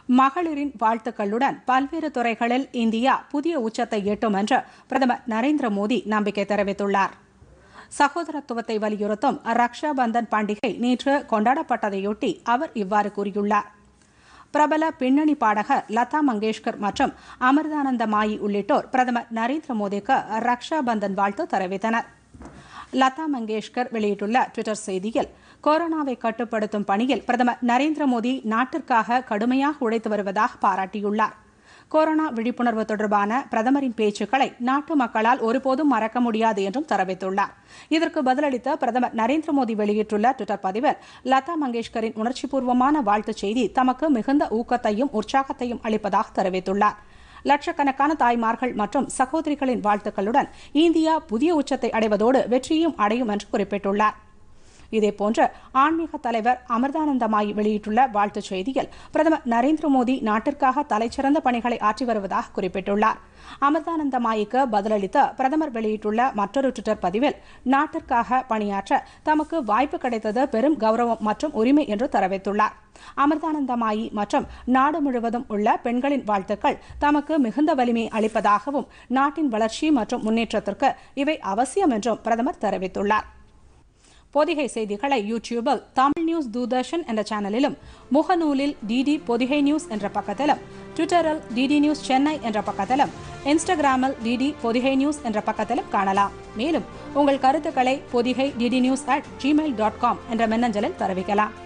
மகளிரின் வாழ்த்துக்களுடன் பல்வேறு துறைகளில் இந்தியா புதிய உச்சத்தை எட்டும் என்று பிரதமர் நரேந்திர மோடி நம்பிக்கை தெரிவித்துள்ளார் சகோதரத்துவத்தை வலியுறுத்தும் ரக்ஷா பந்தன் பண்டிகை நேற்று கொண்டாடப்பட்டதையொட்டி அவர் இவ்வாறு கூறியுள்ளார் பிரபல பின்னணி பாடகர் லதா மங்கேஷ்கர் மற்றும் அமிர்தானந்த மாயி உள்ளிட்டோர் பிரதமர் நரேந்திர மோடிக்கு ரக்ஷா பந்தன் வாழ்த்து தெரிவித்தனர் லதா மங்கேஷ்கர் வெளியிட்டுள்ள டுவிட்டர் செய்தியில் கொரோனாவை கட்டுப்படுத்தும் பணியில் பிரதமர் நரேந்திர மோடி நாட்டிற்காக கடுமையாக உழைத்து வருவதாக பாராட்டியுள்ளார் கொரோனா விழிப்புணர்வு தொடர்பான பிரதமரின் பேச்சுக்களை நாட்டு மக்களால் ஒருபோதும் மறக்க முடியாது என்றும் தெரிவித்துள்ளார் இதற்கு பதிலளித்த பிரதமர் நரேந்திர மோடி வெளியிட்டுள்ள டுவிட்டர் பதிவில் லதா மங்கேஷ்கரின் உணர்ச்சிபூர்வமான வாழ்த்துச் செய்தி தமக்கு மிகுந்த ஊக்கத்தையும் உற்சாகத்தையும் அளிப்பதாக தெரிவித்துள்ளார் லட்சக்கணக்கான தாய்மார்கள் மற்றும் சகோதரிகளின் வாழ்த்துக்களுடன் இந்தியா புதிய உச்சத்தை அடைவதோடு வெற்றியும் அடையும் என்று குறிப்பிட்டுள்ளார் இதேபோன்று ஆன்மீக தலைவர் அமிர்தானந்தமாயி வெளியிட்டுள்ள வாழ்த்துச் செய்தியில் பிரதமர் நரேந்திர மோடி நாட்டிற்காக தலைச்சிறந்த பணிகளை ஆற்றி வருவதாக குறிப்பிட்டுள்ளார் அமிர்தானந்தமாயிக்கு பதிலளித்த பிரதமர் வெளியிட்டுள்ள மற்றொரு டுவிட்டர் பதிவில் நாட்டிற்காக பணியாற்ற தமக்கு வாய்ப்பு கிடைத்தது பெரும் கௌரவம் மற்றும் உரிமை என்று தெரிவித்துள்ளார் அமிர்தானந்தமாயி மற்றும் நாடு முழுவதும் உள்ள பெண்களின் வாழ்த்துக்கள் தமக்கு மிகுந்த வலிமை அளிப்பதாகவும் நாட்டின் வளர்ச்சி மற்றும் முன்னேற்றத்திற்கு இவை அவசியம் என்றும் பிரதமர் தெரிவித்துள்ளார் பொதிகை செய்திகளை யூடியூபில் தமிழ் நியூஸ் தூர்தர்ஷன் என்ற சேனலிலும் முகநூலில் டிடி பொதிகை நியூஸ் என்ற பக்கத்திலும் ட்விட்டரில் டிடி நியூஸ் சென்னை என்ற பக்கத்திலும் இன்ஸ்டாகிராமில் டிடி பொதிகை நியூஸ் என்ற பக்கத்திலும் காணலாம் மேலும் உங்கள் கருத்துக்களை Pothigai DD news at gmail dot com என்ற மின்னஞ்சலில் தெரிவிக்கலாம்